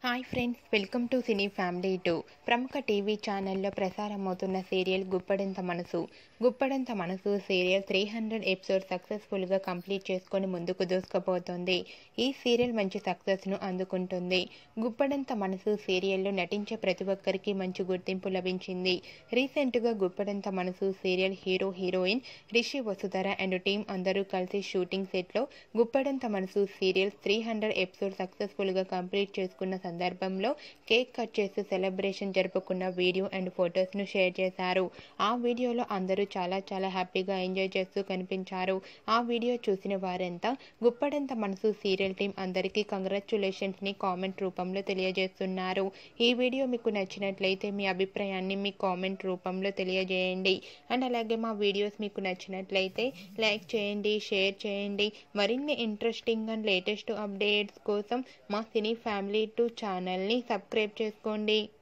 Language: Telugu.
hi friends welcome to cine family two ప్రముఖ టీవీ ఛానల్లో ప్రసారమవుతున్న serial Guppedantha Manasu Guppedantha Manasu serial three hundred episode సక్సెస్ఫుల్గా కంప్లీట్ చేసుకొని ముందుకు దూసుకుపోతుంది ఈ సీరియల్ మంచి సక్సెస్ను అందుకుంటుంది గుప్పడంత మనసు సీరియల్లో నటించే ప్రతి ఒక్కరికి మంచి గుర్తింపు లభించింది రీసెంట్గా Guppedantha Manasu serial hero heroine Rishi Vasudhara and team అందరూ కలిసి షూటింగ్ సెట్లో Guppedantha Manasu serial three hundred episode సక్సెస్ఫుల్గా కంప్లీట్ చేసుకున్న సందర్భంలో కేక్ కట్ చేసి సెలబ్రేషన్ జరుపుకున్న వీడియో అండ్ ఫొటోస్ను షేర్ చేశారు ఆ వీడియోలో అందరూ చాలా చాలా హ్యాపీగా ఎంజాయ్ చేస్తూ కనిపించారు ఆ వీడియో చూసిన వారంతా గుప్పడంత మనసు సీరియల్ టీం అందరికీ కంగ్రాచులేషన్స్ని కామెంట్ రూపంలో తెలియజేస్తున్నారు ఈ వీడియో మీకు నచ్చినట్లయితే మీ అభిప్రాయాన్ని మీ కామెంట్ రూపంలో తెలియజేయండి అండ్ అలాగే మా వీడియోస్ మీకు నచ్చినట్లయితే లైక్ చేయండి షేర్ చేయండి మరిన్ని ఇంట్రెస్టింగ్ అండ్ లేటెస్ట్ అప్డేట్స్ కోసం మా సినీ ఫ్యామిలీ టూ ఛానల్ని సబ్స్క్రైబ్ చేసుకోండి